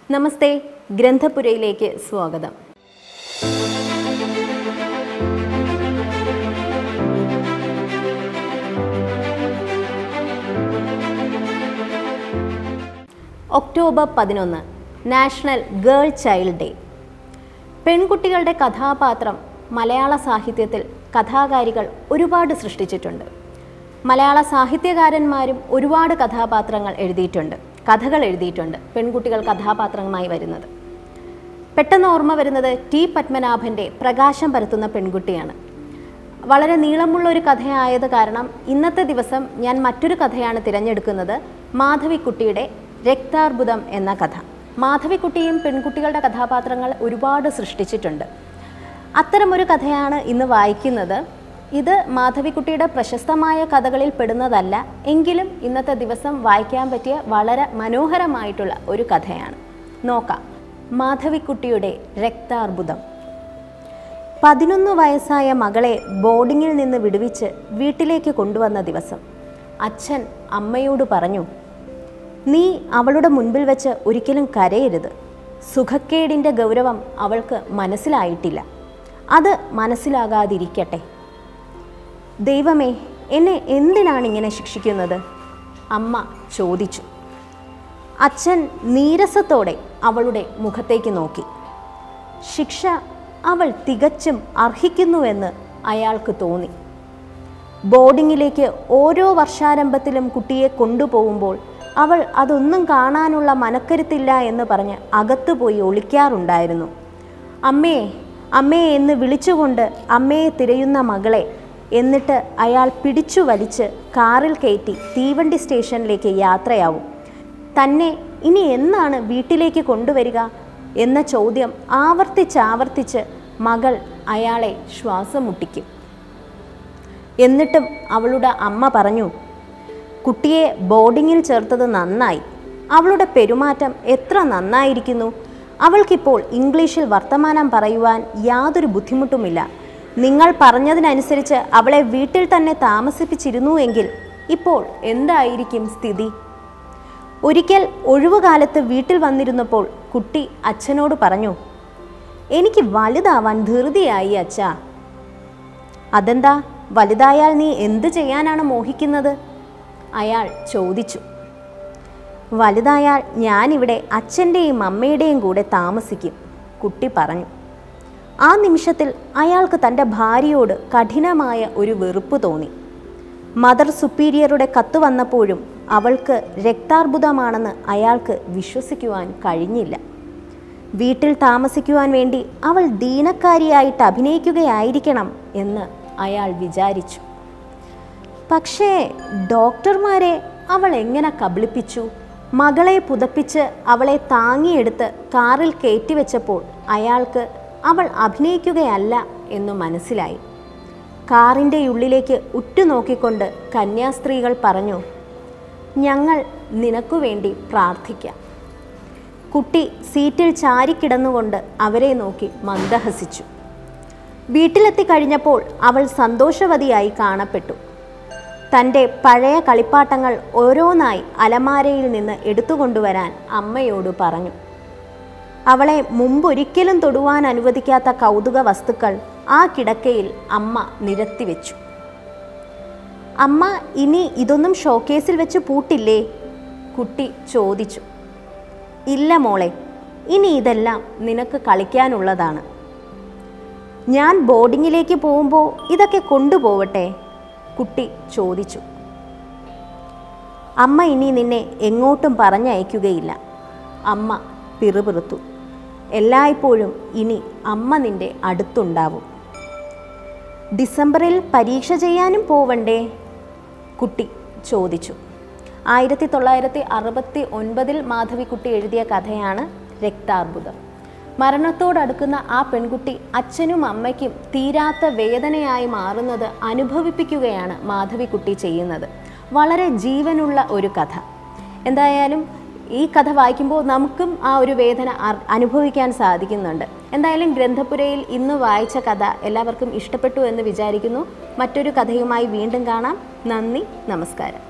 നമസ്തേ ഗ്രന്ഥപുരയിലേക്ക് സ്വാഗതം ഒക്ടോബർ പതിനൊന്ന് national girl child day പെൺകുട്ടികളുടെ കഥാപാത്രം മലയാള സാഹിത്യത്തിൽ കഥാകാരികൾ ഒരുപാട് സൃഷ്ടിച്ചിട്ടുണ്ട് മലയാള സാഹിത്യകാരന്മാരും ഒരുപാട് കഥാപാത്രങ്ങൾ എഴുതിയിട്ടുണ്ട് കഥകൾ എഴുതിയിട്ടുണ്ട് പെൺകുട്ടികൾ കഥാപാത്രമായി വരുന്നത് പെട്ടെന്ന് ഓർമ്മ വരുന്നത് ടി പത്മനാഭൻ്റെ പ്രകാശം പരത്തുന്ന പെൺകുട്ടിയാണ് വളരെ നീളമുള്ള ഒരു കഥയായത് കാരണം ഇന്നത്തെ ദിവസം ഞാൻ മറ്റൊരു കഥയാണ് തിരഞ്ഞെടുക്കുന്നത് മാധവിക്കുട്ടിയുടെ രക്താർബുദം എന്ന കഥ മാധവിക്കുട്ടിയും പെൺകുട്ടികളുടെ കഥാപാത്രങ്ങൾ ഒരുപാട് സൃഷ്ടിച്ചിട്ടുണ്ട് അത്തരമൊരു കഥയാണ് ഇന്ന് വായിക്കുന്നത് ഇത് മാധവിക്കുട്ടിയുടെ പ്രശസ്തമായ കഥകളിൽ പെടുന്നതല്ല എങ്കിലും ഇന്നത്തെ ദിവസം വായിക്കാൻ പറ്റിയ വളരെ മനോഹരമായിട്ടുള്ള ഒരു കഥയാണ് നോക്കാം മാധവിക്കുട്ടിയുടെ രക്താർബുദം പതിനൊന്ന് വയസ്സായ മകളെ ബോർഡിങ്ങിൽ നിന്ന് വിടുവിച്ച് വീട്ടിലേക്ക് കൊണ്ടുവന്ന ദിവസം അച്ഛൻ അമ്മയോട് പറഞ്ഞു നീ അവളുടെ മുൻപിൽ വെച്ച് ഒരിക്കലും കരയരുത് സുഖക്കേടിൻ്റെ ഗൗരവം അവൾക്ക് മനസ്സിലായിട്ടില്ല അത് മനസ്സിലാകാതിരിക്കട്ടെ ദൈവമേ എന്നെ എന്തിനാണ് ഇങ്ങനെ ശിക്ഷിക്കുന്നത് അമ്മ ചോദിച്ചു അച്ഛൻ നീരസത്തോടെ അവളുടെ മുഖത്തേക്ക് നോക്കി ശിക്ഷ അവൾ തികച്ചും അർഹിക്കുന്നുവെന്ന് അയാൾക്ക് തോന്നി ബോർഡിങ്ങിലേക്ക് ഓരോ വർഷാരംഭത്തിലും കുട്ടിയെ കൊണ്ടുപോകുമ്പോൾ അവൾ അതൊന്നും കാണാനുള്ള മനക്കരുത്തില്ല എന്ന് പറഞ്ഞ് അകത്തുപോയി ഒളിക്കാറുണ്ടായിരുന്നു അമ്മേ അമ്മേ എന്ന് വിളിച്ചുകൊണ്ട് അമ്മയെ തിരയുന്ന മകളെ എന്നിട്ട് അയാൾ പിടിച്ചു വലിച്ച് കാറിൽ കയറ്റി തീവണ്ടി സ്റ്റേഷനിലേക്ക് യാത്രയാവും തന്നെ ഇനി എന്നാണ് വീട്ടിലേക്ക് കൊണ്ടുവരിക എന്ന ചോദ്യം ആവർത്തിച്ചാവർത്തിച്ച് മകൾ അയാളെ ശ്വാസം മുട്ടിക്കും എന്നിട്ടും അവളുടെ അമ്മ പറഞ്ഞു കുട്ടിയെ ബോർഡിങ്ങിൽ ചേർത്തത് നന്നായി അവളുടെ പെരുമാറ്റം എത്ര നന്നായിരിക്കുന്നു അവൾക്കിപ്പോൾ ഇംഗ്ലീഷിൽ വർത്തമാനം പറയുവാൻ യാതൊരു ബുദ്ധിമുട്ടുമില്ല നിങ്ങൾ പറഞ്ഞതിനനുസരിച്ച് അവളെ വീട്ടിൽ തന്നെ താമസിപ്പിച്ചിരുന്നു എങ്കിൽ ഇപ്പോൾ എന്തായിരിക്കും സ്ഥിതി ഒരിക്കൽ ഒഴിവുകാലത്ത് വീട്ടിൽ വന്നിരുന്നപ്പോൾ കുട്ടി അച്ഛനോട് പറഞ്ഞു എനിക്ക് വലുതാവാൻ ധൃതിയായി അച്ഛാ അതെന്താ വലുതായാൽ നീ എന്ത് ചെയ്യാനാണ് മോഹിക്കുന്നത് അയാൾ ചോദിച്ചു വലുതായാൽ ഞാനിവിടെ അച്ഛൻ്റെയും അമ്മയുടെയും കൂടെ താമസിക്കും കുട്ടി പറഞ്ഞു ആ നിമിഷത്തിൽ അയാൾക്ക് തൻ്റെ ഭാര്യയോട് കഠിനമായ ഒരു വെറുപ്പ് തോന്നി മദർ സുപ്പീരിയറുടെ കത്ത് വന്നപ്പോഴും അവൾക്ക് രക്താർബുദമാണെന്ന് അയാൾക്ക് വിശ്വസിക്കുവാൻ കഴിഞ്ഞില്ല വീട്ടിൽ താമസിക്കുവാൻ വേണ്ടി അവൾ ദീനക്കാരിയായിട്ട് അഭിനയിക്കുകയായിരിക്കണം എന്ന് അയാൾ വിചാരിച്ചു പക്ഷേ ഡോക്ടർമാരെ അവൾ എങ്ങനെ കബളിപ്പിച്ചു മകളെ പുതപ്പിച്ച് അവളെ താങ്ങിയെടുത്ത് കാറിൽ കയറ്റിവെച്ചപ്പോൾ അയാൾക്ക് അവൾ അഭിനയിക്കുകയല്ല എന്നു മനസ്സിലായി കാറിൻ്റെ ഉള്ളിലേക്ക് ഉറ്റുനോക്കിക്കൊണ്ട് കന്യാസ്ത്രീകൾ പറഞ്ഞു ഞങ്ങൾ നിനക്കു വേണ്ടി പ്രാർത്ഥിക്കാം കുട്ടി സീറ്റിൽ ചാരിക്കിടന്നുകൊണ്ട് അവരെ നോക്കി മന്ദഹസിച്ചു വീട്ടിലെത്തി കഴിഞ്ഞപ്പോൾ അവൾ സന്തോഷവതിയായി കാണപ്പെട്ടു തൻ്റെ പഴയ കളിപ്പാട്ടങ്ങൾ ഓരോന്നായി അലമാരയിൽ നിന്ന് എടുത്തുകൊണ്ടുവരാൻ അമ്മയോട് പറഞ്ഞു അവളെ മുമ്പൊരിക്കലും തൊടുവാൻ അനുവദിക്കാത്ത കൗതുക വസ്തുക്കൾ ആ കിടക്കയിൽ അമ്മ നിരത്തിവെച്ചു അമ്മ ഇനി ഇതൊന്നും ഷോക്കേസിൽ വെച്ച് പൂട്ടില്ലേ കുട്ടി ചോദിച്ചു ഇല്ല മോളെ ഇനി ഇതെല്ലാം നിനക്ക് കളിക്കാനുള്ളതാണ് ഞാൻ ബോർഡിങ്ങിലേക്ക് പോകുമ്പോൾ ഇതൊക്കെ കൊണ്ടുപോവട്ടെ കുട്ടി ചോദിച്ചു അമ്മ ഇനി നിന്നെ എങ്ങോട്ടും പറഞ്ഞയക്കുകയില്ല അമ്മ പിറുപിറുത്തു എല്ലായ്പ്പോഴും ഇനി അമ്മ നിന്റെ അടുത്തുണ്ടാവും ഡിസംബറിൽ പരീക്ഷ ചെയ്യാനും പോവണ്ടേ കുട്ടി ചോദിച്ചു ആയിരത്തി തൊള്ളായിരത്തി അറുപത്തി ഒൻപതിൽ മാധവിക്കുട്ടി എഴുതിയ കഥയാണ് രക്താർബുദം മരണത്തോടടുക്കുന്ന ആ പെൺകുട്ടി അച്ഛനും അമ്മയ്ക്കും തീരാത്ത വേദനയായി മാറുന്നത് അനുഭവിപ്പിക്കുകയാണ് മാധവിക്കുട്ടി ചെയ്യുന്നത് വളരെ ജീവനുള്ള ഒരു കഥ എന്തായാലും ഈ കഥ വായിക്കുമ്പോൾ നമുക്കും ആ ഒരു വേദന അർ- അനുഭവിക്കാൻ സാധിക്കുന്നുണ്ട് എന്തായാലും ഗ്രന്ഥപുരയിൽ ഇന്ന് വായിച്ച കഥ എല്ലാവർക്കും ഇഷ്ടപ്പെട്ടു എന്ന് വിചാരിക്കുന്നു മറ്റൊരു കഥയുമായി വീണ്ടും കാണാം നന്ദി നമസ്കാരം